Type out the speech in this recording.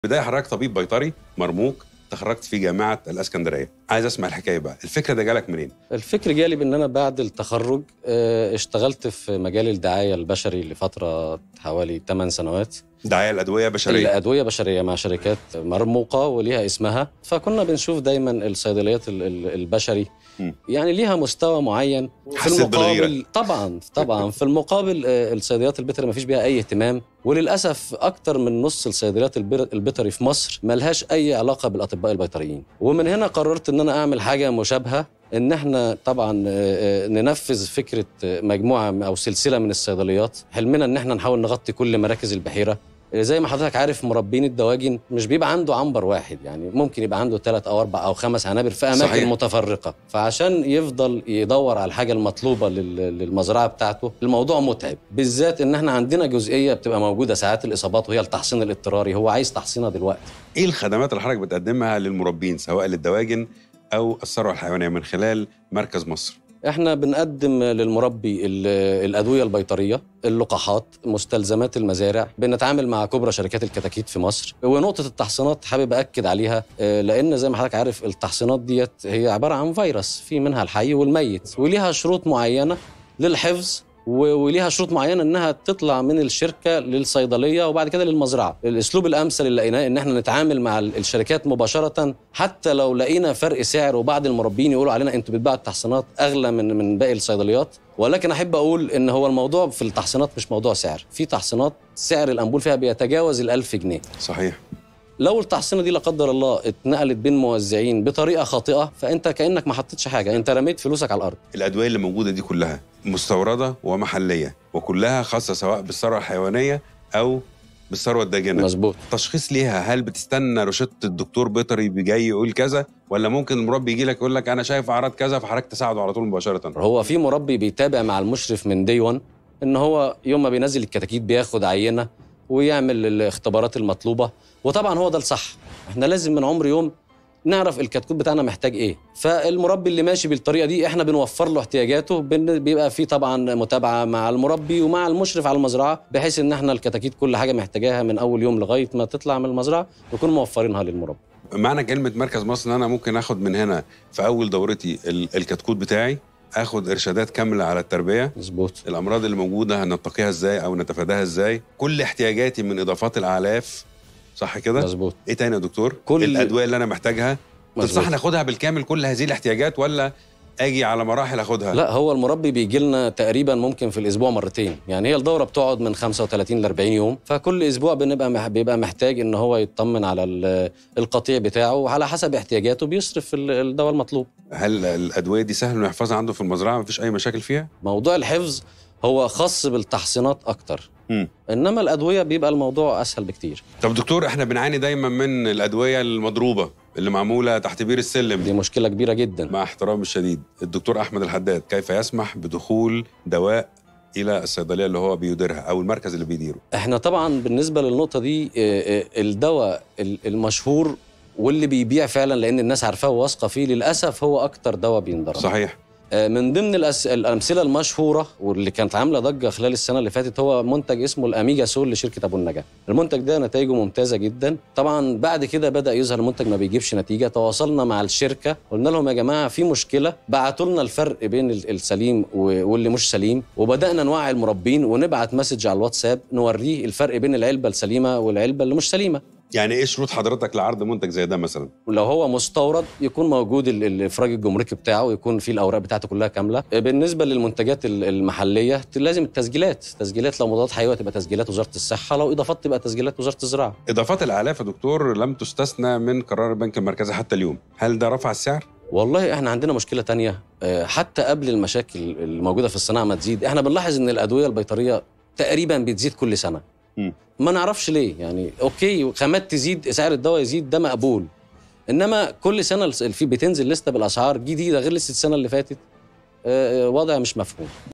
بداية حضرتك طبيب بيطري مرموق تخرجت في جامعة الاسكندرية عايز اسمع الحكاية بقى الفكرة ده جالك منين الفكر جالي بان انا بعد التخرج آه، اشتغلت في مجال الدعايه البشري لفتره حوالي 8 سنوات دعاية الأدوية بشرية الادويه بشريه مع شركات مرموقه وليها اسمها فكنا بنشوف دايما الصيدليات ال- ال- البشري م. يعني ليها مستوى معين في حسيت بالغيرة. المقابل طبعا طبعا في المقابل آه، الصيدليات البيطري ما فيش بيها اي اهتمام وللاسف اكتر من نص الصيدليات البر- البيطري في مصر ملهاش اي علاقه بالاطباء البيطريين ومن هنا قررت ان انا اعمل حاجه مشابهه ان احنا طبعا آه، آه، ننفذ فكره آه، مجموعه او سلسله من الصيدليات حلمنا ان احنا نحاول نغطي كل مراكز البحيره آه، زي ما حضرتك عارف مربين الدواجن مش بيبقى عنده عنبر واحد يعني ممكن يبقى عنده ثلاث او اربع او خمس عنابر في اماكن صحيح. صحيح. متفرقه فعشان يفضل يدور على الحاجه المطلوبه لل- للمزرعه بتاعته الموضوع متعب بالذات ان احنا عندنا جزئيه بتبقى موجوده ساعات الاصابات وهي التحصين الاضطراري هو عايز تحصينها دلوقتي إيه الخدمات اللي حضرتك بتقدمها للمربين سواء للدواجن أو الثروة الحيوانية من خلال مركز مصر احنا بنقدم للمربي ال- الادويه البيطريه اللقاحات مستلزمات المزارع بنتعامل مع كبرى شركات الكتاكيت في مصر ونقطه التحصينات حابب اكد عليها آه، لان زي ما حضرتك عارف التحصينات ديت هي عباره عن فيروس في منها الحي والميت وليها شروط معينه للحفظ و- وليها شروط معينه انها تطلع من الشركه للصيدليه وبعد كده للمزرعه الاسلوب الامثل اللي لقيناه ان احنا نتعامل مع ال- الشركات مباشره حتى لو لقينا فرق سعر وبعض المربين يقولوا علينا انتوا بتبيعوا التحصينات اغلى من من باقي الصيدليات ولكن احب اقول ان هو الموضوع في التحصينات مش موضوع سعر في تحصينات سعر الامبول فيها بيتجاوز ال1000 جنيه صحيح لو التحصينه دي لا قدر الله اتنقلت بين موزعين بطريقه خاطئه فانت كانك ما حطيتش حاجه انت رميت فلوسك على الارض الأدوية اللي موجودة دي كلها مستوردة ومحلية وكلها خاصة سواء بالثروة الحيوانية أو بالثروة الداجنة مظبوط التشخيص ليها هل بتستنى روشته الدكتور بيطري بيجي يقول كذا ولا ممكن المربي يجي لك يقول لك انا شايف اعراض كذا فحضرتك تساعده على طول مباشره هو في مربي بيتابع مع المشرف من دي 1 ان هو يوم ما بينزل الكتاكيت بياخد عينه ويعمل الاختبارات المطلوبه وطبعا هو ده الصح احنا لازم من عمر يوم نعرف الكتكوت بتاعنا محتاج ايه فالمربي اللي ماشي بالطريقه دي احنا بنوفر له احتياجاته بن- بيبقى في طبعا متابعه مع المربي ومع المشرف على المزرعه بحيث ان احنا الكتاكيت كل حاجه محتاجاها من اول يوم لغايه ما تطلع من المزرعه نكون موفرينها للمربي معنى كلمه مركز مصر ان انا ممكن اخد من هنا في اول دورتي ال- الكتكوت بتاعي اخد ارشادات كامله على التربيه مظبوط الامراض اللي موجوده هنتقيها ازاي او نتفاداها ازاي كل احتياجاتي من اضافات الاعلاف صح كده مظبوط ايه تاني يا دكتور كل- الادويه اللي انا محتاجها مظبوط. تنصحني اخدها بالكامل كل هذه الاحتياجات ولا اجي على مراحل اخدها لا هو المربي بيجي لنا تقريبا ممكن في الاسبوع مرتين يعني هي الدوره بتقعد من 35 ل 40 يوم فكل اسبوع بنبقى مح- بيبقى محتاج ان هو يطمن على ال- القطيع بتاعه وعلى حسب احتياجاته بيصرف ال- الدواء المطلوب هل الادويه دي سهل انه يحفظها عنده في المزرعه مفيش اي مشاكل فيها موضوع الحفظ هو خاص بالتحصينات اكتر مم. انما الادويه بيبقى الموضوع اسهل بكتير طب دكتور احنا بنعاني دايما من الادويه المضروبه اللي معموله تحت بير السلم دي مشكله كبيره جدا مع احترامي الشديد الدكتور احمد الحداد كيف يسمح بدخول دواء الى الصيدليه اللي هو بيديرها او المركز اللي بيديره احنا طبعا بالنسبه للنقطه دي آه، آه، الدواء ال- المشهور واللي بيبيع فعلا لان الناس عارفاه وواثقه فيه للاسف هو اكتر دواء بينضرب صحيح آه، من ضمن الأس... الامثله المشهوره واللي كانت عامله ضجه خلال السنه اللي فاتت هو منتج اسمه الاميجا سول لشركه ابو النجا المنتج ده نتائجه ممتازه جدا طبعا بعد كده بدا يظهر المنتج ما بيجيبش نتيجه تواصلنا مع الشركه قلنا لهم يا جماعه في مشكله بعتوا لنا الفرق بين ال- السليم و- واللي مش سليم وبدانا نوعي المربين ونبعت مسج على الواتساب نوريه الفرق بين العلبه السليمه والعلبه اللي مش سليمه يعني ايه شروط حضرتك لعرض منتج زي ده مثلا لو هو مستورد يكون موجود ال- الافراج الجمركي بتاعه يكون فيه الاوراق بتاعته كلها كامله بالنسبه للمنتجات ال- المحليه لازم التسجيلات تسجيلات لو مضادات حيويه تبقى تسجيلات وزاره الصحه لو اضافات تبقى تسجيلات وزاره الزراعه اضافات الاعلاف يا دكتور لم تستثنى من قرار البنك المركزي حتى اليوم هل ده رفع السعر والله احنا عندنا مشكله تانية آه، حتى قبل المشاكل الموجوده في الصناعه ما تزيد احنا بنلاحظ ان الادويه البيطريه تقريبا بتزيد كل سنه مم. ما نعرفش ليه يعني اوكي خامات تزيد سعر الدواء يزيد ده مقبول انما كل سنه الس- في بتنزل لسته بالاسعار جديده غير لسه السنه اللي فاتت آه، آه، وضع مش مفهوم